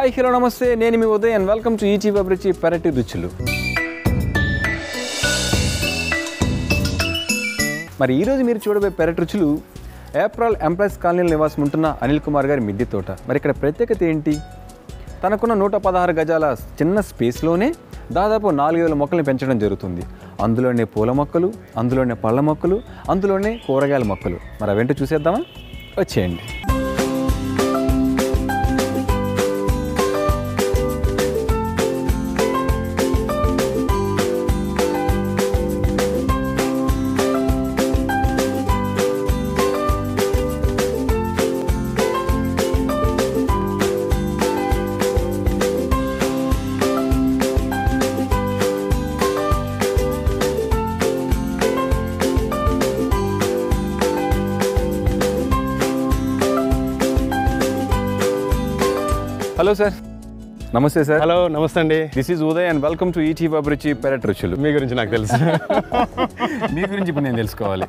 Hi hello నమస్తే నేను మీ Uday and welcome to ET Abhiruchi పెరటి రుచులు మరి ఈరోజు మీరు చూడబోయే పెరటి రుచులు ఏప్రిల్ ఎంప్లాయీస్ కాలనీలో నివాసం ఉంటున్న అనిల్ కుమార్ గారి మిద్దె తోట మరి ఇక్కడ ప్రత్యేకత ఏంటి తనకున్న నూట పదహారు గజాల చిన్న స్పేస్లోనే దాదాపు నాలుగు వేల మొక్కల్ని పెంచడం జరుగుతుంది అందులోనే పూల మొక్కలు అందులోనే పళ్ళ మొక్కలు అందులోనే కూరగాయల మొక్కలు మరి అవేంటో చూసేద్దామా వచ్చేయండి హలో సార్ నమస్తే సార్ హలో నమస్తే అండి this is Uday and welcome to ET Abhiruchi పెరట్ రుచులు మీ గురించి నాకు తెలుసు మీ గురించి ఇప్పుడు నేను తెలుసుకోవాలి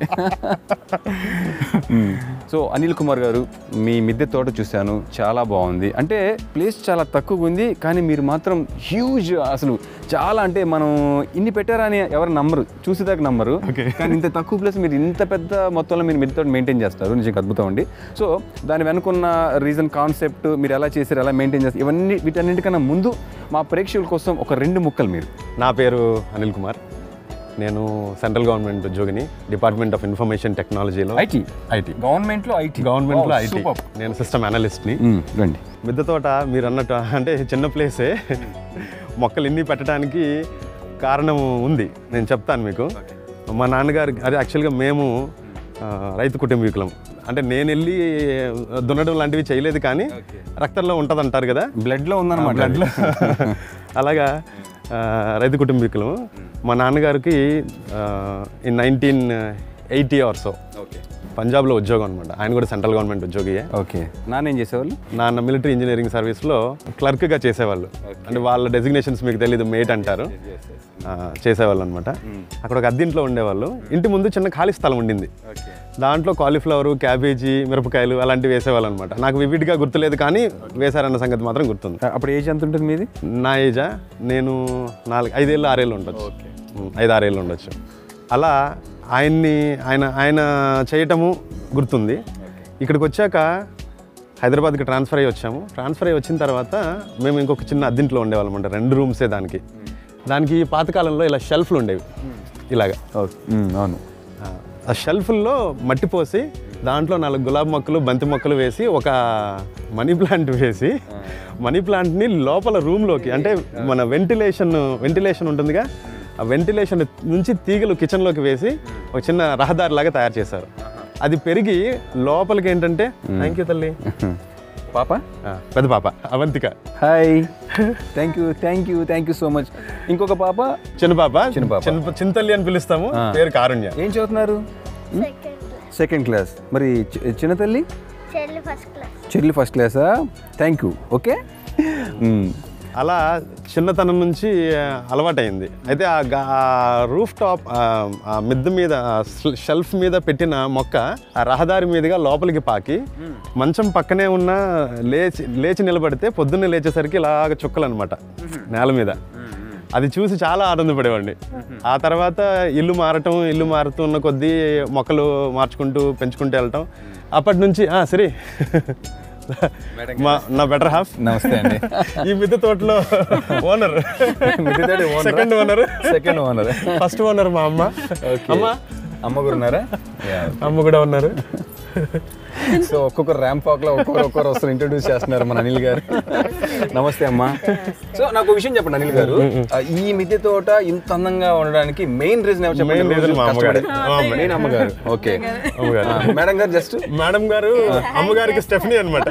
సో అనిల్ కుమార్ గారు మీ మిద్దె తోట చూశాను చాలా బాగుంది అంటే ప్లేస్ చాలా తక్కువగా ఉంది కానీ మీరు మాత్రం హ్యూజ్ అసలు చాలా అంటే మనం ఇన్ని పెట్టారా అని ఎవరు నమ్మరు చూసేదాకా నమ్మరు Okay. కానీ ఇంత తక్కువ ప్లేస్ మీరు ఇంత పెద్ద మొత్తంలో మీరు మిద్దె తోట మెయింటైన్ చేస్తారు నిజంగా అద్భుతం అండి సో దాని వెనుకున్న రీజన్ కాన్సెప్ట్ మీరు ఎలా చేశారు ఎలా మెయింటైన్ చేస్తారు ఇవన్నీ వీటన్నిటికన్నా ముందు మా ప్రేక్షకుల కోసం ఒక రెండు ముక్కలు మీరు నా పేరు అనిల్ కుమార్ నేను సెంట్రల్ గవర్నమెంట్ ఉద్యోగిని డిపార్ట్మెంట్ ఆఫ్ ఇన్ఫర్మేషన్ టెక్నాలజీలో ఐటీ ఐటీ గవర్నమెంట్లో ఐటీ గవర్నమెంట్లో ఐటీ నేను సిస్టమ్ అనలిస్ట్ని రండి మిద్దె తోట మీరు అన్నట్టు అంటే చిన్న ప్లేసే మొక్కలు ఇన్ని పెట్టడానికి కారణం ఉంది నేను చెప్తాను మీకు మా నాన్నగారు అది యాక్చువల్గా మేము ఆ, రైతు కుటుంబీకులం అంటే నేను వెళ్ళి దున్నడం లాంటివి చేయలేదు కానీ రక్తంలో ఉంటుంది అంటారు కదా బ్లడ్లో ఉందన్నమాట బ్లడ్లో అలాగా ఆ, రైతు కుటుంబీకులు మా నాన్నగారికి ఇన్ నైన్టీన్ ఎయిటీ అవర్స్ ఓకే పంజాబ్లో ఉద్యోగం అనమాట ఆయన కూడా సెంట్రల్ గవర్నమెంట్ ఉద్యోగియే ఓకే నాన్న ఏం చేసేవాళ్ళు నాన్న మిలిటరీ ఇంజనీరింగ్ సర్వీస్లో క్లర్క్గా చేసేవాళ్ళు అంటే వాళ్ళ డెసిగ్నేషన్స్ మీకు తెలియదు మేట్ అంటారు ఆ, చేసేవాళ్ళు అనమాట అక్కడ ఒక అద్దెంట్లో ఉండేవాళ్ళు ఇంటి ముందు చిన్న ఖాళీ స్థలం ఉండింది దాంట్లో కాలీఫ్లవర్ క్యాబేజీ మిరపకాయలు అలాంటివి వేసేవాళ్ళు అనమాట నాకు వివిడ్గా గుర్తులేదు కానీ వేశారన్న సంగతి మాత్రం గుర్తుంది అప్పుడు ఏజ్ ఎంత ఉంటుంది మీది నా ఏజా నేను నాలుగు ఐదేళ్ళు ఆరేళ్ళు ఉండొచ్చు ఉమ్, ఐదు ఆరేళ్ళు ఉండొచ్చు అలా ఆయన్ని ఆయన ఆయన చేయటము గుర్తుంది ఇక్కడికి వచ్చాక హైదరాబాద్కి ట్రాన్స్ఫర్ అయ్యి వచ్చాము ట్రాన్స్ఫర్ అయ్యి వచ్చిన తర్వాత మేము ఇంకొక చిన్న అద్దెంట్లో ఉండేవాళ్ళం అంట రెండు రూమ్సే దానికి దానికి పాతకాలంలో ఇలా షెల్ఫ్లు ఉండేవి ఇలాగా ఓకే అవును ఆ, ఆ షెల్ఫ్ల్లో మట్టి పోసి దాంట్లో నాలుగు గులాబీ మొక్కలు బంతి మొక్కలు వేసి ఒక మనీ ప్లాంట్ వేసి మనీ ప్లాంట్ని లోపల రూమ్లోకి అంటే మన వెంటిలేషన్ వెంటిలేషన్ ఉంటుందిగా ఆ వెంటిలేషన్ నుంచి తీగలు కిచెన్లోకి వేసి ఒక చిన్న రహదారి లాగా తయారు చేశారు అది పెరిగి లోపలికి ఏంటంటే థ్యాంక్ యూ తల్లి పాప ఆ, పెద్ద పాప Avantika hi thank you thank you thank you so much ఇంకొక పాప చిన్న పాప చిన్న పాప. చిన్న చింతల్లి అని పిలుస్తాము ఆ. పేరు కారుణ్య ఏం చదువుతున్నారు సెకండ్ క్లాస్ సెకండ్ క్లాస్ మరి చి- చిన్న తల్లి చెల్లి ఫస్ట్ క్లాస్ చెల్లి ఫస్ట్ క్లాసా థ్యాంక్ యూ ఓకే అలా చిన్నతనం నుంచి ఆ, అలవాటైంది అయితే ఆ గా- ఆ రూఫ్ టాప్ ఆ, ఆ మిద్దె మీద ఆ షెల్- షెల్ఫ్ మీద పెట్టిన మొక్క ఆ రహదారి మీదుగా లోపలికి పాకి మంచం పక్కనే ఉన్న లేచి లేచి నిలబడితే పొద్దున్నే లేచేసరికి ఇలాగ చుక్కలు అనమాట నేల మీద అది చూసి చాలా ఆనందపడేవాడిని ఆ తర్వాత ఇల్లు మారటం ఇల్లు మారుతున్న కొద్దీ మొక్కలు మార్చుకుంటూ పెంచుకుంటూ వెళ్ళటం అప్పటి నుంచి "ఆ, సరే మా నా బెటర్ హాఫ్ నమస్తే అండి ఈ మిద్దె తోటలో ఓనర్ మిద్దె తోట owner ఆ? Second owner second owner first owner మా అమ్మ అమ్మ అమ్మ కూడా ఉన్నారా అమ్మ కూడా ఉన్నారు సో ఒక్కొక్క ర్యాంప్ వాక్ లో ఒక్కొక్కరు ఒక్కొక్కరు వస్తారు ఇంట్రొడ్యూస్ చేస్తున్నారు మన అనిల్ గారు నమస్తే అమ్మా సో నాకు ఒక విషయం చెప్పండి అనిల్ గారు ఆ, ఈ మిద్దె తోట ఇంత అందంగా ఉండడానికి మెయిన్ రీజన్ ఏమో చెప్పండి Main reason మా అమ్మగారు. మా అమ్మ. మెయిన్ అమ్మగారు ఓకే అమ్మగారు మేడం గారు జస్ట్ మేడం గారు అమ్మగారికి స్టెఫనీ అనమాట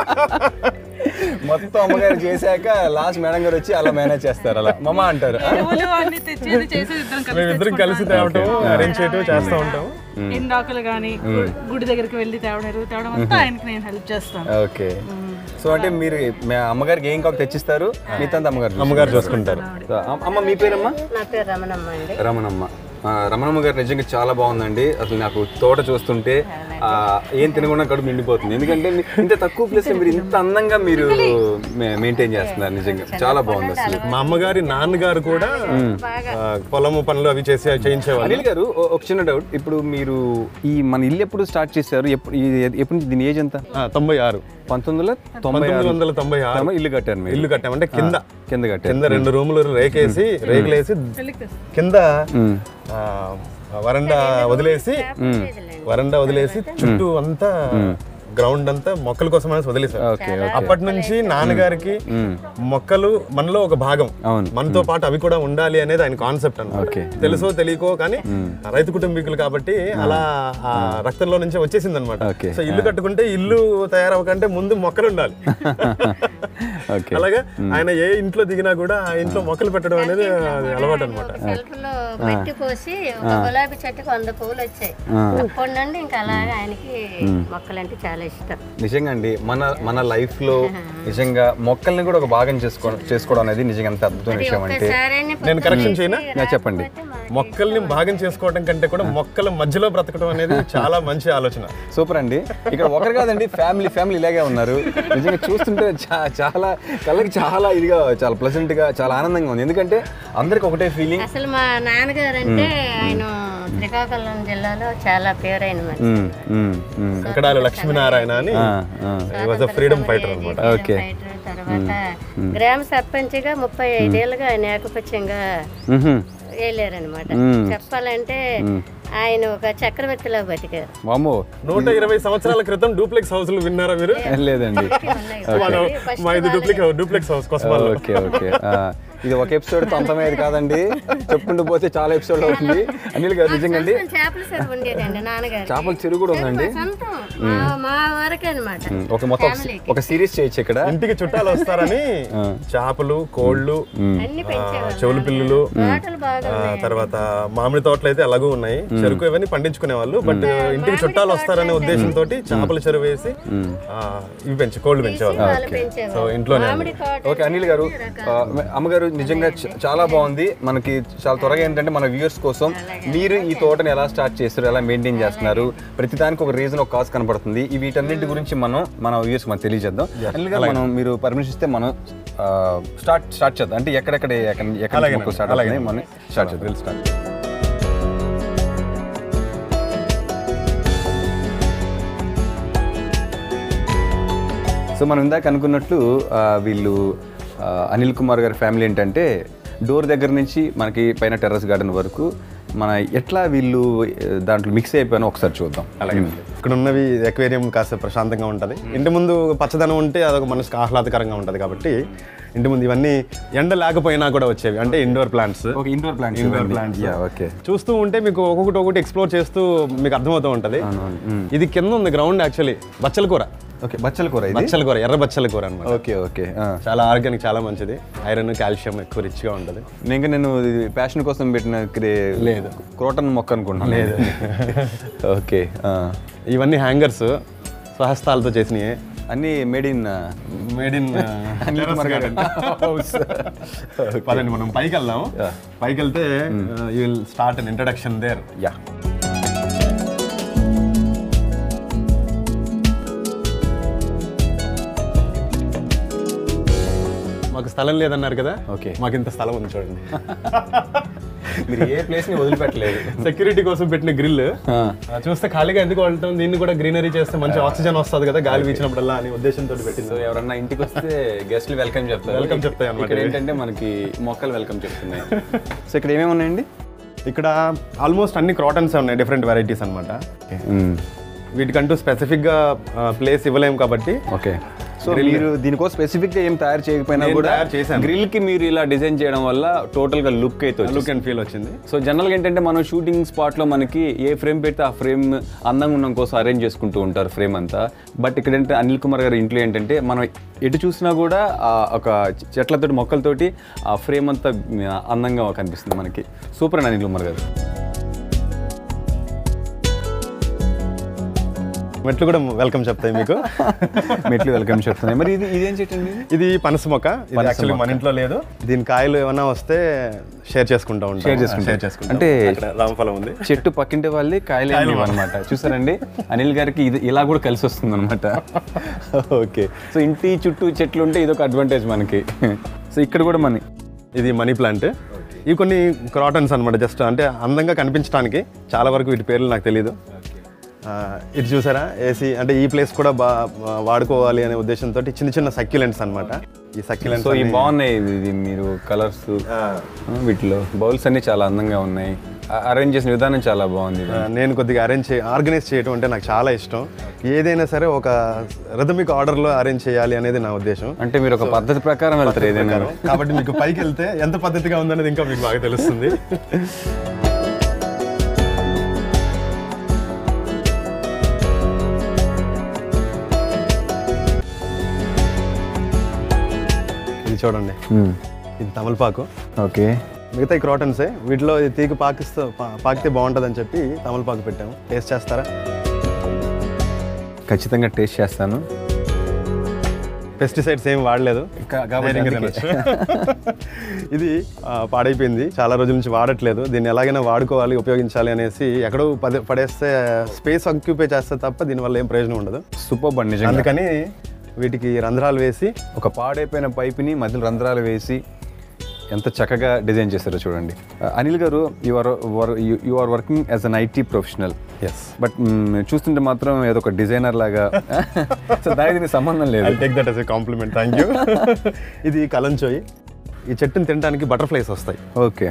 మొత్తం అమ్మగారు చేశాక లాస్ట్ మేడం గారు వచ్చి అలా మేనేజ్ చేస్తారు అలా మమ్మ అంటారు ఎరువులు అన్ని తెచ్చేది చేసేది ఇద్దరం కలిసి మేమిద్దరం కలిసి తేవటం అరేంజ్ చేయటం చేస్తూ ఉంటాం ఎండాకులు కానీ గుడి దగ్గరికి వెళ్ళి తేవడం ఎరువు తేవడం అంతా ఆయనకి నేను హెల్ప్ చేస్తాను ఓకే సో అంటే మీరు మీ అమ్మగారికి ఏం కావాలి తెచ్చిస్తారు మిగతా అమ్మగారు చూసుకుంటారు. అమ్మగారు చూసుకుంటారు సో, అమ్మ- అమ్మ మీ పేరమ్మా నా పేరు రమణమ్మ అండి రమణమ్మ ఆ, రమణమ్మ గారు నిజంగా చాలా బాగుందండి అసలు నాకు తోట చూస్తుంటే ఆ, ఏం తినకుండా కడుపు నిండిపోతుంది ఎందుకంటే మీ- ఇంత తక్కువ ప్లేస్ మీరు ఇంత అందంగా మీరు మెయింటైన్ చేస్తున్నారు నిజంగా చాలా బాగుంది అసలు మా అమ్మగారి నాన్నగారు కూడా ఆ, పొలము పనులు అవి చేసి చేయించేవాళ్ళు అనిల్ గారు ఓ- ఒక చిన్న డౌట్ ఇప్పుడు మీరు ఈ మన ఇల్లు ఎప్పుడు స్టార్ట్ చేశారు ఎప్పుడు ఈ- ఎప్పుడు నుంచి దీని ఏజ్ ఎంత ఆ, తొంభై ఆరు పంతొమ్మిది వందల తొంభై పంతొమ్మిది వందల తొంభై ఆరు ఆరు ఇల్లు కట్టారు మీరు ఇల్లు కట్టామంటే కింద కింద కట్టారు కింద రెండు రూములు రేకేసి రేకులేసి కింద ఆ, వరండా వదిలేసి వరండా వదిలేసి చుట్టూ అంతా గ్రౌండ్ అంతా మొక్కల కోసం అనేసి వదిలేసారు ఓకే అప్పటి నుంచి నాన్నగారికి మొక్కలు మనలో ఒక భాగం అవును. మనతో పాటు అవి కూడా ఉండాలి అనేది ఆయన కాన్సెప్ట్ అన్నమాట ఓకే. తెలుసో తెలియకో కానీ రైతు కుటుంబీకులు కాబట్టి అలా ఆ రక్తంలో నుంచే వచ్చేసింది అనమాట ఓకే. సో ఇల్లు కట్టుకుంటే ఇల్లు తయారవకంటే ముందు మొక్కలు ఉండాలి ఓకే అలాగే ఆయన ఏ ఇంట్లో దిగినా కూడా ఆ ఇంట్లో మొక్కలు పెట్టడం అనేది అది అలవాటు అనమాట సెల్ఫ్ లో మట్టి పోసి ఒక గులాబీ చెట్టుకి వంద పువ్వులు వచ్చాయి అప్పటి నుండి ఇంకా అలాగే ఆయనకి మొక్కలంటే చాలా ఇష్టం నిజంగా అండి మన మన లైఫ్ లో నిజంగా మొక్కల్ని కూడా ఒక భాగం చేసుకో చేసుకోవడం అనేది నిజంగా ఎంత అద్భుతమైన విషయం అంటే ఒక్కసారి నేను కరెక్షన్ చేయనా నా చెప్పండి మొక్కల్ని భాగం చేసుకోవడం కంటే కూడా మొక్కల మధ్యలో బ్రతకడం అనేది చాలా మంచి ఆలోచన సూపర్ అండి ఇక్కడ ఒకరు కాదండి ఫ్యామిలీ ఫ్యామిలీ ఇలాగే ఉన్నారు నిజంగా చూస్తుంటే చా- చాలా కళ్ళకి చాలా ఇదిగా చాలా ప్లెజెంట్ గా చాలా ఆనందంగా ఉంది ఎందుకంటే అందరికి ఒకటే ఫీలింగ్ అసలు మా నాన్నగారు అంటే ఆయన శ్రీకాకుళం జిల్లాలో చాలా పేరైన మనిషి వెంకటాల లక్ష్మీనారాయణ అని వాజ్ అ ఫ్రీడమ్ ఫైటర్ అనమాట ఓకే. ఫైటర్ తర్వాత గ్రామ సర్పంచ్గా ముప్పై ఐదేళ్ళుగా ఆయన ఏకపక్షంగా వెళ్ళారనమాట చెప్పాలంటే ఆయన ఒక చక్రవర్తిలో బతికారు వామో నూట ఇరవై సంవత్సరాల క్రితం డూప్లెక్స్ హౌస్లు విన్నారా మీరు లేదండి మన- మా ఇది డూప్లెక్స్ డూప్లెక్స్ హౌస్ కొసమాల్లో ఓకే ఓకే ఆ, ఇది ఒక ఎపిసోడ్ అంతమయ్యేది కాదండి చెప్పుకుంటూ పోతే చాలా ఎపిసోడ్ అవుతుంది అనిల్ గారు నిజంగా అండి సొంతం చేపల చెరువు ఉండేదండి నాన్నగారు చేపల చెరువు కూడా ఉందండి సొంతం మా మా వరకే అనమాట ఉమ్, ఒక మొత్తం ఒక- ఒక సిరీస్ చేయొచ్చు ఇక్కడ ఇంటికి చుట్టాలు వస్తారని చేపలు కోళ్ళు అన్ని ఆ, పెంచేవాళ్ళు చెవులు పిల్లులు తోటలు బాగా ఆ, తర్వాత మామిడి తోటలు అయితే అలాగూ ఉన్నాయి చెరుకు ఇవన్నీ పండించుకునే వాళ్ళు బట్ ఇంటికి చుట్టాలు వస్తారనే ఉద్దేశంతో చేపల చెరువు వేసి ఆ, ఇవి పెంచి కోళ్ళు పెంచేవాళ్ళు వాళ్ళు పెంచేవాళ్ళు సో ఇంట్లోనే మామిడి తోట ఓకే అనిల్ గారు ఆ, అమ్మగారు నిజంగా చ- చాలా బాగుంది మనకి చాలా త్వరగా ఏంటంటే మన వ్యూయర్స్ కోసం మీరు ఈ తోటని ఎలా స్టార్ట్ చేస్తారు ఎలా మెయింటైన్ చేస్తున్నారు ప్రతిదానికి ఒక రీజన్ ఒక కాజ్ కనబడుతుంది ఈ వీటన్నిటి గురించి మనం మన వ్యూయర్స్ మనం తెలియజేద్దాం అనిల్ గారు మనం మీరు పర్మిషన్ ఇస్తే మనం స్టార్ట్ స్టార్ట్ చేద్దాం అంటే ఎక్కడెక్కడ ఎక్కడ ఎక్కడ అలాగే మొక్కలు స్టార్ట్ అలాగే. అవుతున్నాయి మనం స్టార్ట్ చేద్దాం స్టార్ట్ సో మనం ఇందాక అనుకున్నట్లు ఆ, వీళ్ళు ఆ, అనిల్ కుమార్ గారి ఫ్యామిలీ ఏంటంటే డోర్ దగ్గర నుంచి మనకి పైన టెర్రస్ గార్డెన్ వరకు మన ఎట్లా వీళ్ళు ఆ, దాంట్లో మిక్స్ అయిపోయానో ఒకసారి చూద్దాం అలాగే ఇక్కడ ఉన్నవి ఎక్వేరియం కాస్త ప్రశాంతంగా ఉంటుంది ఇంటి ముందు పచ్చదనం ఉంటే అదొక మనసుకు ఆహ్లాదకరంగా ఉంటుంది కాబట్టి ఇంటి ముందు ఇవన్నీ ఎండ లేకపోయినా కూడా వచ్చేవి అంటే ఇండోర్ ప్లాంట్స్ ఒక indoor plant indoor plants yeah okay చూస్తూ ఉంటే మీకు ఒక్కొక్కటి ఒక్కొక్కటి ఎక్స్ప్లోర్ చేస్తూ మీకు అర్థమవుతూ ఉంటుంది ఇది కింద ఉంది గ్రౌండ్ యాక్చువల్లీ బచ్చల కూర ఓకే బచ్చల కూర ఇది బచ్చల కూర ఎర్ర బచ్చల కూర అనమాట ఓకే ఓకే చాలా ఆర్గానిక్ చాలా మంచిది ఐరన్ కాల్షియం ఎక్కువ రిచ్గా ఉంటుంది ఇంకా నేను ప్యాషన్ కోసం పెట్టిన క్రే- లేదు. క్రోటన్ మొక్క అనుకుంటున్నాను లేదు ఓకే ఇవన్నీ హ్యాంగర్స్ స్వహస్తాలతో చేసినవి అన్నీ మేడ్ ఇన్ మేడ్ ఇన్ పదండి మనం పైకి వెళ్దాం పైకి వెళ్తే you will start an introduction there yeah మాకు స్థలం లేదన్నారు కదా Okay. మాకు ఇంత స్థలం ఉంది చూడండి మీరు ఏ ప్లేస్ని వదిలిపెట్టలేదు సెక్యూరిటీ కోసం పెట్టిన గ్రిల్ చూస్తే ఖాళీగా ఎందుకు వెళ్తాం దీన్ని కూడా గ్రీనరీ చేస్తే మంచి ఆక్సిజన్ వస్తుంది కదా గాలి వీచినప్పుడల్లా అని ఉద్దేశంతో పెట్టింది సో ఎవరన్నా ఇంటికి వస్తే గెస్ట్లు వెల్కమ్ చెప్తారు Welcome చెప్తాయి అన్నమాట ఇక్కడ ఇవి. ఏంటంటే మనకి మొక్కలు వెల్కమ్ చెప్తున్నాయి సో ఇక్కడ ఏమేమి ఉన్నాయండి ఇక్కడ ఆల్మోస్ట్ అన్ని క్రాటన్స్ ఉన్నాయి డిఫరెంట్ వెరైటీస్ అనమాట వీటికంటూ స్పెసిఫిక్గా ప్లేస్ ఇవ్వలేము కాబట్టి ఓకే సో మీరు దీనికోసం స్పెసిఫిక్ గా ఏం తయారు చేయకపోయినా నేను కూడా తయారు చేశాను. గ్రిల్ కి మీరు ఇలా డిజైన్ చేయడం వల్ల టోటల్ గా లుక్ అయితే వచ్చింది. లుక్ అండ్ ఫీల్ వచ్చింది సో జనరల్గా ఏంటంటే మనం షూటింగ్ స్పాట్లో మనకి ఏ ఫ్రేమ్ పెడితే ఆ ఫ్రేమ్ అందంగా ఉండడం కోసం అరేంజ్ చేసుకుంటూ ఉంటారు ఫ్రేమ్ అంతా బట్ ఇక్కడ ఏంటంటే అనిల్ కుమార్ గారి ఇంట్లో ఏంటంటే మనం ఎటు చూసినా కూడా ఆ ఒక చెట్లతోటి మొక్కలతోటి ఆ ఫ్రేమ్ అంతా అందంగా కనిపిస్తుంది మనకి సూపర్ అండి అనిల్ కుమార్ గారు మెట్లు కూడా వెల్కమ్ చెప్తాయి మీకు మెట్లు వెల్కమ్ చెప్తున్నాయి మరి ఇది ఇదేం చెట్టు అండి ఇది? ఇది పనస మొక్క ఇది యాక్చువల్లీ మన ఇంట్లో లేదు దీని కాయలు ఏమైనా వస్తే షేర్ చేసుకుంటా ఉంటాం Share చేసుకుంటాం. షేర్ చేసుకుంటాం అంటే- అక్కడ రామఫలం ఉంది చెట్టు పక్కింటి వాళ్ళే కాయలు అనమాట చూసారండి అనిల్ గారికి ఇది ఇలా కూడా కలిసి వస్తుంది అనమాట ఓకే సో ఇంటి చుట్టూ చెట్లు ఉంటే ఇదొక అడ్వాంటేజ్ మనకి సో ఇక్కడ కూడా మన ఇది మనీ ప్లాంట్ ఇవి కొన్ని క్రాటన్స్ అనమాట జస్ట్ అంటే అందంగా కనిపించడానికి చాలా వరకు వీటి పేర్లు నాకు తెలియదు ఆ, ఇది చూసారా ఏసీ అంటే ఈ ప్లేస్ కూడా బా వాడుకోవాలి అనే ఉద్దేశంతో చిన్న చిన్న సక్యులెంట్స్ అనమాట ఈ సక్యులెంట్స్ సో ఈ బాగున్నాయి ఇది- ఇది మీరు కలర్స్ వీటిలో బౌల్స్ అన్ని చాలా అందంగా ఉన్నాయి అరేంజ్ చేసిన విధానం చాలా బాగుంది ఇది. నేను కొద్దిగా అరేంజ్ చే ఆర్గనైజ్ చేయడం అంటే నాకు చాలా ఇష్టం ఏదైనా సరే ఒక రిథమిక్ ఆర్డర్లో అరేంజ్ చేయాలి అనేది నా ఉద్దేశం అంటే మీరు ఒక పద్ధతి ప్రకారం వెళ్తారు ఏదైనా కాబట్టి మీకు పైకి వెళ్తే ఎంత పద్ధతిగా ఉందనేది ఇంకా మీకు బాగా తెలుస్తుంది ఇది చూడండి ఇది తమలపాకు ఓకే మిగతా ఈ క్రాటన్సే వీటిలో ఇది తీగ పాకిస్తే పా- పాకితే బాగుంటుందని చెప్పి తమలపాకు పెట్టాము టేస్ట్ చేస్తారా ఖచ్చితంగా టేస్ట్ చేస్తాను పెస్టిసైడ్స్ ఏం వాడలేదు కా- కాబట్టి ధైర్యంగా అందుకే. తినొచ్చు. ఇది ఆ, పాడైపోయింది చాలా రోజుల నుంచి వాడట్లేదు దీన్ని ఎలాగైనా వాడుకోవాలి ఉపయోగించాలి అనేసి ఎక్కడో పదే పడేస్తే స్పేస్ ఆక్యుపై చేస్తే తప్ప దీనివల్ల ఏం ప్రయోజనం ఉండదు సూపర్ బండి నిజంగా అందుకని వీటికి రంధ్రాలు వేసి ఒక పాడైపోయిన పైపుని మధ్యలో రంధ్రాలు వేసి ఎంత చక్కగా డిజైన్ చేశారో చూడండి Uh, Anil garu you are you are working as an IT professional yes but చూస్తుంటే మాత్రం ఏదో ఒక డిజైనర్ లాగా సో దానికి దీనికి సంబంధం లేదు I take that as a compliment thank you ఇది కలంచోయి ఈ చెట్టుని తినడానికి బటర్ఫ్లైస్ వస్తాయి ఓకే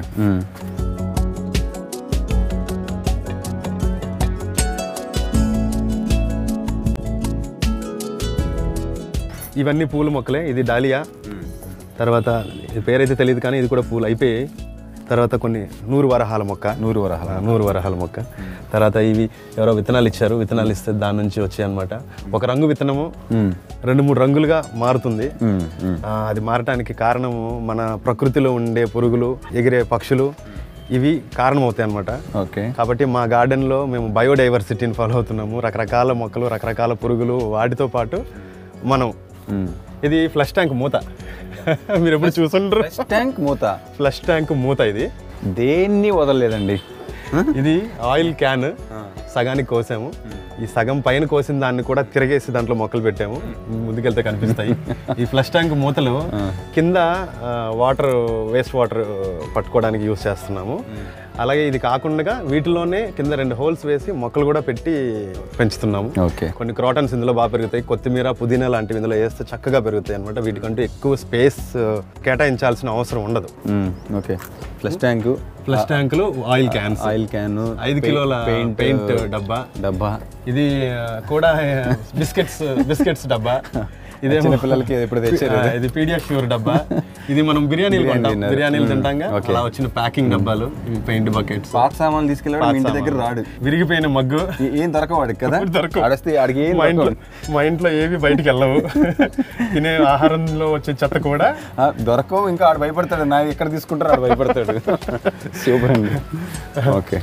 ఇవన్నీ పూల మొక్కలే ఇది డాలియా తర్వాత ఇది పేరైతే తెలియదు కానీ ఇది కూడా పూలు అయిపోయి తర్వాత కొన్ని నూరు వరహాల మొక్క నూరు వరహాల ఆ, నూరు వరహాల మొక్క తర్వాత ఇవి ఎవరో విత్తనాలు ఇచ్చారు విత్తనాలు ఇస్తే దాని నుంచి వచ్చాయి అనమాట ఒక రంగు విత్తనము రెండు మూడు రంగులుగా మారుతుంది ఆ, అది మారటానికి కారణము మన ప్రకృతిలో ఉండే పురుగులు ఎగిరే పక్షులు ఇవి కారణమవుతాయి అనమాట ఓకే కాబట్టి మా గార్డెన్లో మేము బయోడైవర్సిటీని ఫాలో అవుతున్నాము రకరకాల మొక్కలు రకరకాల పురుగులు వాటితో పాటు మనం ఇది ఫ్లష్ ట్యాంక్ మూత మీరు ఎప్పుడు చూసుండ్రు ట్యాంక్ మూత ఫ్లష్ ట్యాంక్ మూత ఇది దేన్ని వదలలేదండి ఇది ఆయిల్ క్యాన్ సగానికి కోసాము ఈ సగం పైన కోసిన దాన్ని కూడా తిరగేసి దాంట్లో మొక్కలు పెట్టాము ముందుకెళ్తే కనిపిస్తాయి ఈ ఫ్లష్ ట్యాంక్ మూతలు కింద వాటర్ వేస్ట్ వాటర్ పట్టుకోవడానికి యూస్ చేస్తున్నాము అలాగే ఇది కాకుండా వీటిలోనే కింద రెండు హోల్స్ వేసి మొక్కలు కూడా పెట్టి పెంచుతున్నాము ఓకే కొన్ని క్రాటన్స్ ఇందులో బాగా పెరుగుతాయి కొత్తిమీర పుదీనా లాంటివి ఇందులో వేస్తే చక్కగా పెరుగుతాయి అనమాట వీటికంటూ ఎక్కువ స్పేస్ కేటాయించాల్సిన అవసరం ఉండదు ఓకే ఫ్లష్ ట్యాంకు ఫ్లష్ ట్యాంకులు ఆయిల్ క్యాన్స్ ఆయిల్ క్యాన్ ఐదు కిలోల పెయింట్ పెయింట్ డబ్బా డబ్బా ఇది ఆ, కూడా బిస్కెట్స్ బిస్కెట్స్ డబ్బా ఇదేమో చిన్నపిల్లలకి ఎప్పుడు తెచ్చారు ఆ, ఇది పీడియా ష్యూర్ డబ్బా ఇది మనం బిర్యానీలు బిర్యానీ కొంటాం తిన్నారు. బిర్యానీలు మ్మ్. తింటాంగా ఓకే. అలా వచ్చిన ప్యాకింగ్ డబ్బాలు ఇవి పెయింట్ బకెట్స్ పాత సామాన్లు తీసుకెళ్ళాడు మీ ఇంటి దగ్గర రాడు విరిగిపోయిన మగ్గు ఏ- ఏం దొరకవాడికి కదా ఇప్పుడు దొరకవు. ఆడస్తే ఆడికి ఏం మా ఇంట్లో దొరకవు. మా ఇంట్లో ఏవి బయటికి వెళ్ళవు తినే ఆహారంలో వచ్చే చెత్త కూడా ఆ, దొరకవు ఇంకా ఆడు భయపడతాడు నా ఎక్కడ తీసుకుంటారు ఆడు భయపడతాడు సూపర్ అండి ఓకే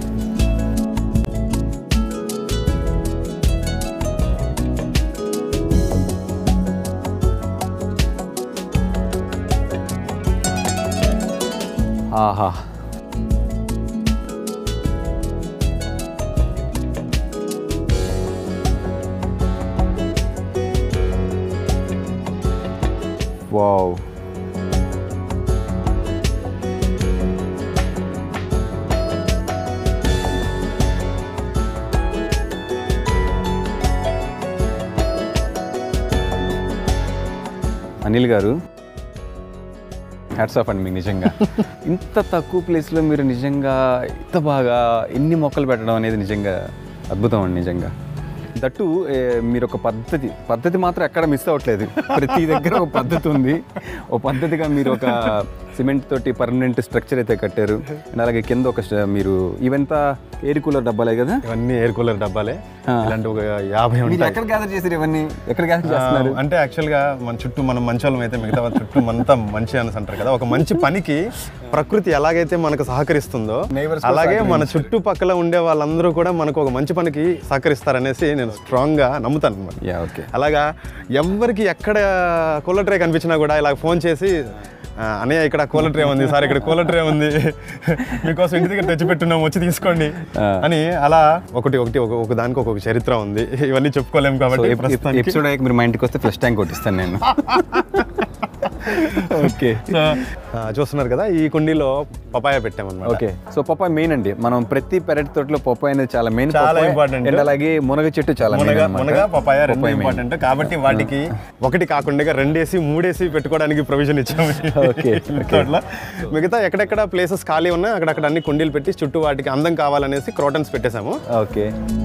ఆహా వావ్ అనిల్ గారు హ్యాట్స్ ఆఫ్ అండి మీకు నిజంగా ఇంత తక్కువ ప్లేస్లో మీరు నిజంగా ఇంత బాగా ఎన్ని మొక్కలు పెట్టడం అనేది నిజంగా అద్భుతం అండి నిజంగా దట్టు ఏ, మీరు ఒక పద్ధతి పద్ధతి మాత్రం ఎక్కడ మిస్ అవ్వట్లేదు ప్రతి దగ్గర ఒక పద్ధతి ఉంది ఒక పద్ధతిగా మీరు ఒక సిమెంట్ తోటి పర్మనెంట్ స్ట్రక్చర్ అయితే కట్టారు అండ్ అలాగే కింద ఒక స్ట- మీరు ఇవంతా ఎయిర్ కూలర్ డబ్బాలే కదా ఇవన్నీ ఎయిర్ కూలర్ డబ్బాలే ఇలాంటి ఒక యాభై మీరు ఉంటాయి ఎక్కడ గ్యాదర్ చేసారు ఇవన్నీ ఎక్కడ గ్యాదర్ చేస్తున్నారు ఆ, అంటే యాక్చువల్గా మన చుట్టూ మనం మంచోళ్ళం అయితే మిగతా వాళ్ళ చుట్టూ మనంతా మంచి అనేసి అంటారు కదా ఒక మంచి పనికి ప్రకృతి ఎలాగైతే మనకు సహకరిస్తుందో Neighbours అలాగే మన చుట్టుపక్కల ఉండే వాళ్ళందరూ కూడా మనకు ఒక మంచి పనికి సహకరిస్తారనేసి నేను స్ట్రాంగ్గా నమ్ముతాను అనమాట యా ఓకే అలాగా ఎవరికి ఎక్కడ కూలర్ ట్రే కనిపించినా కూడా ఇలా ఫోన్ చేసి "ఆ, అన్నయ్య ఇక్కడ కూలర్ ట్రే ఉంది సార్ ఇక్కడ కూలర్ ట్రే ఉంది మీకోసం ఇంటి దగ్గర తెచ్చిపెట్టున్నాం వచ్చి తీసుకోండి అని అలా ఒకటి ఒకటి ఒక ఒక దానికి ఒక్కొక్క చరిత్ర ఉంది ఇవన్నీ చెప్పుకోలేము కాబట్టి ప్రస్తుతానికి ఎపిసోడ్ అయ్యాక మీరు మా ఇంటికి వస్తే ఫ్లష్ ట్యాంక్ కొట్టిస్తాను నేను ఓకే సో, ఆ, చూస్తున్నారు కదా ఈ కుండీలో పపాయ పెట్టామన్నమాట ఓకే సో పప్పాయ మెయిన్ అండి మనం ప్రతి పెరటి తోటలో పప్పాయ అనేది చాలా మెయిన్ చాలా important. అండ్ అలాగే మునగ చెట్టు చాలా main మునగ అన్నమాట. మునగ పపాయ రెండు పప్పాయ main. ఇంపార్టెంట్ కాబట్టి వాటికి ఒకటి కాకుండా రెండేసి మూడేసి పెట్టుకోవడానికి ప్రొవిజన్ ఇచ్చాము Okay, ఈ తోటలో. మిగతా ఎక్కడెక్కడ ప్లేసెస్ ఖాళీ ఉన్నాయి అక్కడక్కడ అన్ని కుండీలు పెట్టి చుట్టూ వాటికి అందం కావాలనేసి క్రోటన్స్ పెట్టేశాము ఓకే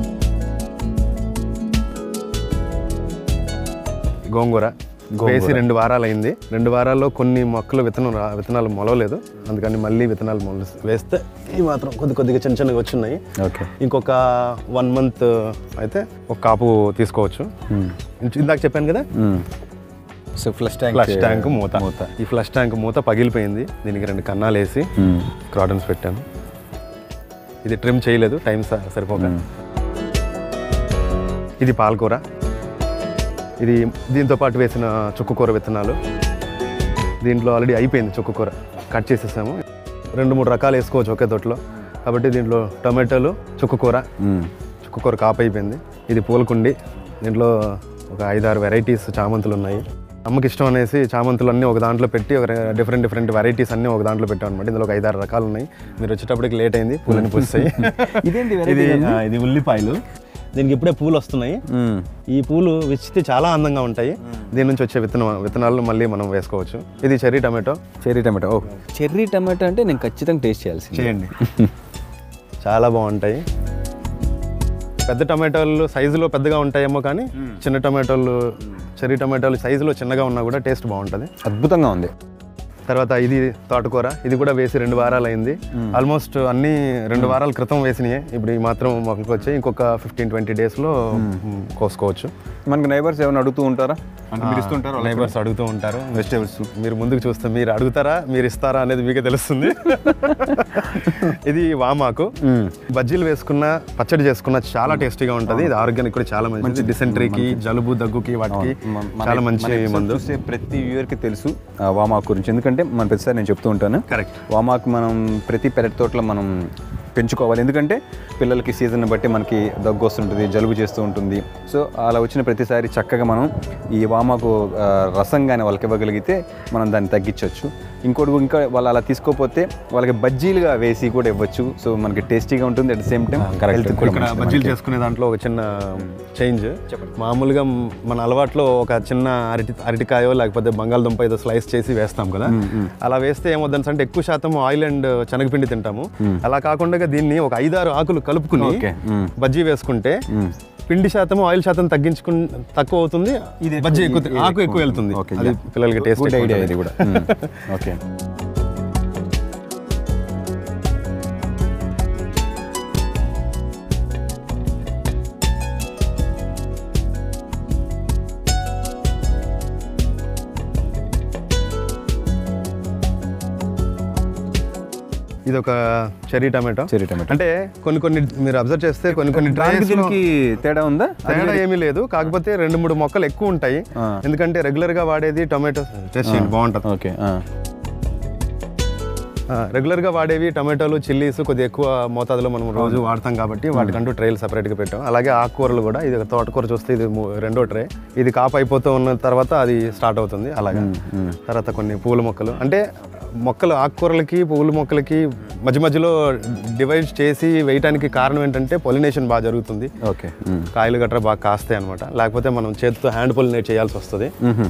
గోంగూర వేసి రెండు వారాలు అయింది రెండు వారాల్లో కొన్ని మొక్కలు విత్తనం రా- విత్తనాలు మొలవలేదు అందుకని మళ్ళీ విత్తనాలు మొల వేస్తే ఈ మాత్రం కొద్ది కొద్దిగా చిన్న చిన్నగా వచ్చున్నాయి ఓకే ఇంకొక వన్ మంత్ అయితే ఒక కాపు తీసుకోవచ్చు ఇంచు- ఇందాక చెప్పాను కదా so flush tank flush tank మూత మూత ఈ ఫ్లష్ ట్యాంక్ మూత పగిలిపోయింది దీనికి రెండు కన్నాలు వేసి క్రాటన్స్ పెట్టాను ఇది ట్రిమ్ చేయలేదు టైం స- సరిపోక ఇది పాలకూర ఇది దీంతో పాటు వేసిన చుక్కకూర విత్తనాలు దీంట్లో ఆల్రెడీ అయిపోయింది చుక్కకూర కట్ చేసేసాము రెండు మూడు రకాలు వేసుకోవచ్చు ఒకే తోటలో కాబట్టి దీంట్లో టొమాటోలు చుక్కకూర చుక్కకూర కాపు అయిపోయింది ఇది పూలకుండి దీంట్లో ఒక ఐదారు వెరైటీస్ చామంతులు ఉన్నాయి అమ్మకి ఇష్టం అనేసి చామంతులు అన్నీ ఒక దాంట్లో పెట్టి ఒక డిఫరెంట్ డిఫరెంట్ వెరైటీస్ అన్నీ ఒక దాంట్లో పెట్టాం అనమాట ఇందులో ఒక ఐదారు రకాలు ఉన్నాయి మీరు వచ్చేటప్పటికి లేట్ అయింది పూలని పూస్తాయి ఇదేంటి ఇది ఆ, ఇది ఉల్లిపాయలు దీనికి ఇప్పుడే పూలు వస్తున్నాయి ఈ పూలు విచ్చితే చాలా అందంగా ఉంటాయి దీని నుంచి వచ్చే విత్తనం విత్తనాలు మళ్ళీ మనం వేసుకోవచ్చు ఇది చెర్రీ టమాటో చెర్రీ టమాటో ఓ చెర్రీ టమాటో అంటే నేను ఖచ్చితంగా టేస్ట్ చేయాల్సి చేయండి చాలా బాగుంటాయి పెద్ద టమాటోలు సైజులో పెద్దగా ఉంటాయేమో కానీ చిన్న టమాటోలు చెర్రీ టమాటోలు సైజులో చిన్నగా ఉన్నా కూడా టేస్ట్ బాగుంటుంది అద్భుతంగా ఉంది తర్వాత ఇది తోటకూర ఇది కూడా వేసి రెండు వారాలు అయింది ఆల్మోస్ట్ అన్ని రెండు వారాల క్రితం వేసినాయి ఇప్పుడు ఈ మాత్రం మొక్కలకు వచ్చాయి ఇంకొక ఫిఫ్టీన్ ట్వంటీ డేస్లో కోసుకోవచ్చు మనకి నైబర్స్ ఏమైనా అడుగుతూ ఉంటారా అంటే మీరు ఇస్తుంటారా నైబర్స్ అడుగుతూ ఉంటారు వెజిటేబుల్స్ మీరు ముందుకు చూస్తే మీరు అడుగుతారా మీరు ఇస్తారా అనేది మీకే తెలుస్తుంది ఇది వామాకు బజ్జీలు వేసుకున్న పచ్చడి చేసుకున్న చాలా టేస్టీగా ఉంటుంది ఇది ఆరోగ్యానికి కూడా చాలా మంచిది డిసెంట్రీకి జలుబు దగ్గుకి వాటికి చాలా మంచి మందు చూసే ప్రతి వ్యూవర్కి తెలుసు ఆ వామాకు గురించి ఎందుకంటే మన ప్రతిసారి నేను చెప్తూ ఉంటాను కరెక్ట్ వామాకు మనం ప్రతి పెరటి తోటలో మనం పెంచుకోవాలి ఎందుకంటే పిల్లలకి సీజన్ బట్టి మనకి దగ్గు వస్తుంటుంది జలుబు చేస్తూ ఉంటుంది సో అలా వచ్చిన ప్రతిసారి చక్కగా మనం ఈ వామాకు ఆ, రసం కానీ వాళ్ళకి ఇవ్వగలిగితే మనం దాన్ని తగ్గించవచ్చు ఇంకోటి ఇంకా వాళ్ళు అలా తీసుకోకపోతే వాళ్ళకి బజ్జీలుగా వేసి కూడా ఇవ్వచ్చు సో మనకి టేస్టీగా ఉంటుంది at the same time health కూడా ఇక్కడ మంచిది బజ్జీలు మనకి. చేసుకునే దాంట్లో ఒక చిన్న చేంజ్ మామూలుగా మన అలవాట్లో ఒక చిన్న అరటి అరటికాయో లేకపోతే బంగాళదుంప ఏదో స్లైస్ చేసి వేస్తాం కదా అలా వేస్తే ఏమవుతుంది అంటే ఎక్కువ శాతం ఆయిల్ అండ్ శనగపిండి తింటాము అలా కాకుండా దీన్ని ఒక ఐదారు ఆకులు కలుపుకుని Okay. మ్మ్. బజ్జీ వేసుకుంటే పిండి శాతం ఆయిల్ శాతం తగ్గించుకు తక్కువ అవుతుంది ఇది బజ్జీ ఎక్కువ ఇది ఆకు ఎక్కువ వెళ్తుంది Okay, అది yeah. పిల్లలకి టేస్ట్ గుడ్ ఐడియా ఇది కూడా ఓకే ఇది ఒక చెర్రీ టమాటో చెర్రీ టమాటో అంటే కొన్ని కొన్ని మీరు అబ్జర్వ్ చేస్తే కొన్ని కొన్ని దానికి డ్రైస్ దీనికి తేడా ఉందా తేడా ఏమీ లేదు కాకపోతే రెండు మూడు మొక్కలు ఎక్కువ ఉంటాయి ఆ. ఎందుకంటే రెగ్యులర్ గా వాడేది టొమాటో టేస్ట్ చేయండి బాగుంటుంది ఓకే రెగ్యులర్ గా వాడేవి టొమాటోలు చిల్లీస్ కొద్దిగా ఎక్కువ మోతాదులో మనం రోజు వాడతాం కాబట్టి వాటికంటూ ట్రేలు సెపరేట్ గా పెట్టాం అలాగే ఆకుకూరలు కూడా ఇది ఒక తోటకూర చూస్తే ఇది మూ- రెండో ట్రే ఇది కాపు అయిపోతూ ఉన్న తర్వాత అది స్టార్ట్ అవుతుంది అలాగే తర్వాత కొన్ని పూల మొక్కలు అంటే మొక్కలు ఆకుకూరలకి పూల మొక్కలకి మధ్య మధ్యలో డివైడ్ చేసి వేయటానికి కారణం ఏంటంటే పొలినేషన్ బాగా జరుగుతుంది ఓకే కాయలు గట్రా బాగా కాస్తాయి అనమాట లేకపోతే మనం చేతితో హ్యాండ్ పొలినేట్ చేయాల్సి వస్తుంది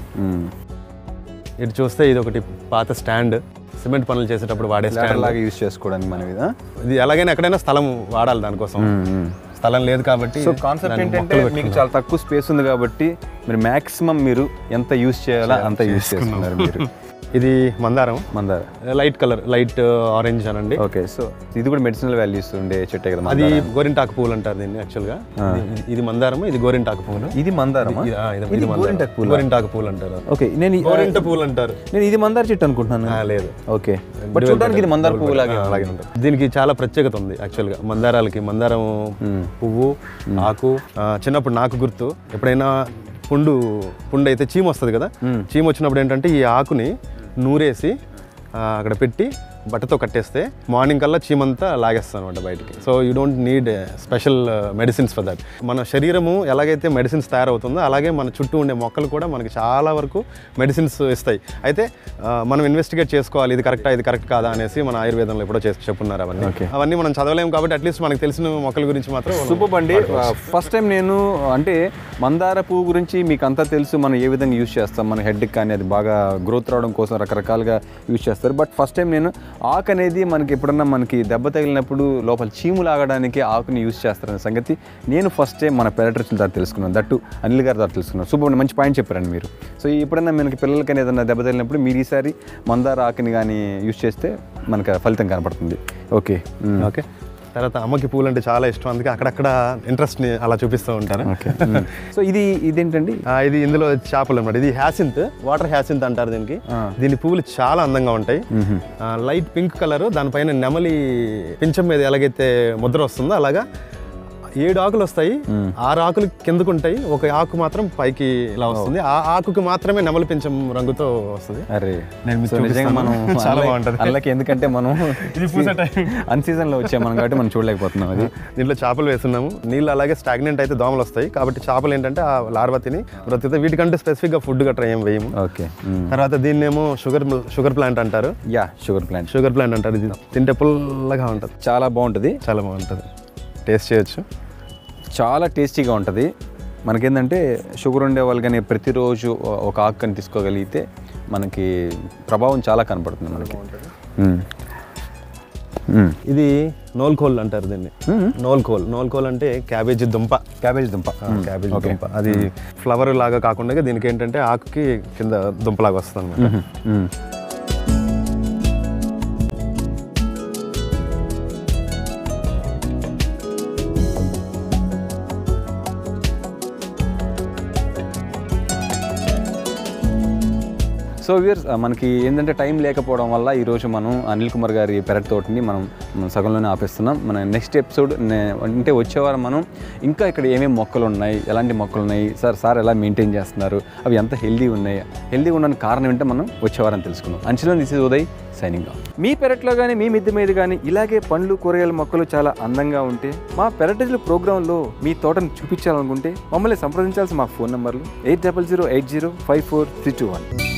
ఇటు చూస్తే ఇది ఒకటి పాత స్టాండ్ సిమెంట్ పనులు చేసేటప్పుడు వాడే స్టాండ్ లాగా యూజ్ చేసుకోవడానికి మన మీద ఇది ఎలాగైనా ఎక్కడైనా స్థలం వాడాలి దానికోసం స్థలం లేదు కాబట్టి సో కాన్సెప్ట్ దాన్ని ఏంటంటే మొక్కలు మీకు చాలా తక్కువ స్పేస్ ఉంది కాబట్టి మీరు మాక్సిమం మీరు ఎంత యూజ్ చేయాలో అంత యూజ్ చేసుకున్నారు మీరు ఇది మందారం మందార లైట్ కలర్ లైట్ ఆరెంజ్ అనండి ఓకే సో ఇది కూడా మెడిసినల్ వాల్యూస్ ఉండే చెట్టే కదా అది మందార. గోరింటాకు పువ్వులు అంటారు దీన్ని యాక్చువల్గా ఇది- ఇది మందారం ఇది గోరింటాకు పువ్వులు ఇది మందారమా ఇది- ఆ, ఇది- ఇది ఇది మందారం. గోరింటాకు పూలా? గోరింటాకు పూలు అంటారు ఓకే నేను ఈ- గోరింట పూలు అంటారు నేను ఇది మందార చెట్టు అనుకుంటున్నాను ఆ, లేదు ఓకే బట్ చూడడానికి ఇది మందార పువ్వు లాగే ఆ, అలాగే ఉంటుంది దీనికి చాలా ప్రత్యేకత ఉంది యాక్చువల్గా మందారాలకి మందారం పువ్వు ఆకు ఆ, చిన్నప్పుడు నాకు గుర్తు ఎప్పుడైనా పుండు పుండు అయితే చీమ వస్తుంది కదా చీమ వచ్చినప్పుడు ఏంటంటే ఈ ఆకుని నూరేసి ఆ, అక్కడ పెట్టి బట్టతో కట్టేస్తే మార్నింగ్ కల్లా చీమంతా లాగేస్తాను అనమాట బయటికి so you don't need special medicines for that మన శరీరము ఎలాగైతే మెడిసిన్స్ తయారవుతుందో అలాగే మన చుట్టూ ఉండే మొక్కలు కూడా మనకి చాలా వరకు మెడిసిన్స్ ఇస్తాయి అయితే ఆ, మనం ఇన్వెస్టిగేట్ చేసుకోవాలి ఇది కరెక్టా ఇది కరెక్ట్ కాదా అనేసి మన ఆయుర్వేదంలో ఎప్పుడో చేసి చెప్పున్నారు అవన్నీ Okay. అవన్నీ మనం చదవలేము కాబట్టి అట్లీస్ట్ మనకు తెలిసిన మొక్కల గురించి మాత్రం మనం సూపర్ అండి ఫస్ట్ టైం నేను అంటే మందార పువ్వు గురించి మీకు అంతా తెలుసు మనం ఏ విధంగా యూజ్ చేస్తాం మన హెడ్కి కానీ అది బాగా గ్రోత్ రావడం కోసం రకరకాలుగా యూజ్ చేస్తారు బట్ ఫస్ట్ టైం నేను ఆకు అనేది మనకి ఎప్పుడన్నా మనకి దెబ్బ తగిలినప్పుడు లోపల చీము లాగడానికి ఆకుని యూజ్ చేస్తారనే సంగతి నేను ఫస్ట్ టైం మన పెరటర్స్ ద్వారా తెలుసుకున్నాను దట్టు అనిల్ గారి ద్వారా తెలుసుకున్నాను సూపర్ అండి, మంచి పాయింట్ చెప్పారండి మీరు సో ఎప్పుడన్నా మనకి పిల్లలకైనా ఏదైనా దెబ్బ తగిలినప్పుడు మీరు ఈసారి మందార ఆకుని కానీ యూజ్ చేస్తే మనకు ఆ ఫలితం కనపడుతుంది ఓకే మ్మ్. ఓకే తర్వాత అమ్మకి పూలు అంటే చాలా ఇష్టం అందుకే అక్కడక్కడ ఇంట్రెస్ట్ని అలా చూపిస్తూ ఉంటారు ఓకే సో ఇది ఇదేంటండి ఆ, ఇది ఇందులో చేపలు అన్నమాట ఇది హ్యాసింత్ వాటర్ హ్యాసింత్ అంటారు దీనికి దీని పువ్వులు చాలా అందంగా ఉంటాయి ఆ, లైట్ పింక్ కలర్ దానిపైన నెమలి పింఛం మీద ఎలాగైతే ముద్ర వస్తుందో అలాగా ఏడు ఆకులు వస్తాయి ఆరు ఆకులు కిందకు ఉంటాయి ఒక ఆకు మాత్రం పైకి ఇలా వస్తుంది ఆ ఆకుకి మాత్రమే నెమలి పింఛం రంగుతో వస్తుంది అరే నేను మీకు సో నిజంగా మనం చూపిస్తాను. చాలా బాగుంటుంది. అందులోకి ఎందుకంటే మనం ఇది పూసే time. అన్ సీజన్ లో వచ్చాం మనం కాబట్టి మనం చూడలేకపోతున్నాం అది దీంట్లో చేపలు వేస్తున్నాము నీళ్ళు అలాగే స్టాగ్నెంట్ అయితే దోమలు వస్తాయి కాబట్టి చేపలు ఏంటంటే ఆ లార్వా తిని బ్రతుకుతాయి వీటికంటే స్పెసిఫిక్గా ఫుడ్ గట్రా ఏం వేయము ఓకే తర్వాత దీన్నేమో షుగర్ షుగర్ ప్లాంట్ అంటారు yeah sugar plant sugar plant అంటారు ఇది తింటే పుల్లగా ఉంటుంది చాలా బాగుంటుంది చాలా బాగుంటుంది టేస్ట్ చేయొచ్చు చాలా టేస్టీగా ఉంటుంది మనకేంటంటే షుగర్ ఉండే వాళ్ళు కానీ ప్రతిరోజు ఒక ఆకుని తీసుకోగలిగితే మనకి ప్రభావం చాలా కనపడుతుంది మనకి మ్మ్. మ్మ్. ఇది నోల్కోల్ అంటారు దీన్ని నోల్కోల్ నోల్కోల్ అంటే క్యాబేజీ దుంప క్యాబేజ్ దుంప క్యాబేజీ దుంప అది ఫ్లవర్ లాగా కాకుండా దీనికి ఏంటంటే ఆకుకి కింద దుంపలాగా వస్తుంది అనమాట మ్మ్. సో వ్యూర్స్ మనకి ఏంటంటే టైం లేకపోవడం వల్ల ఈరోజు మనం అనిల్ కుమార్ గారి పెరట్ తోటని మనం మనం సగంలోనే ఆపేస్తున్నాం మన నెక్స్ట్ ఎపిసోడ్ అంటే వచ్చేవారం మనం ఇంకా ఇక్కడ ఏమేమి మొక్కలు ఉన్నాయి ఎలాంటి మొక్కలు ఉన్నాయి సార్ సార్ ఎలా మెయింటైన్ చేస్తున్నారు అవి ఎంత హెల్దీ ఉన్నాయి హెల్దీ ఉండడానికి కారణం ఏంటో మనం వచ్చేవారం తెలుసుకుందాం అంచులో దిస్ ఇస్ ఉదయ్ సైనింగ్ మీ పెరట్లో కానీ మీ మిద్దె మీద కానీ ఇలాగే పండ్లు కూరగాయల మొక్కలు చాలా అందంగా ఉంటే మా పెరటేజ్ల ప్రోగ్రాంలో మీ తోటను చూపించాలనుకుంటే మమ్మల్ని సంప్రదించాల్సిన మా ఫోన్ నంబర్లు eight double zero eight zero five four three two one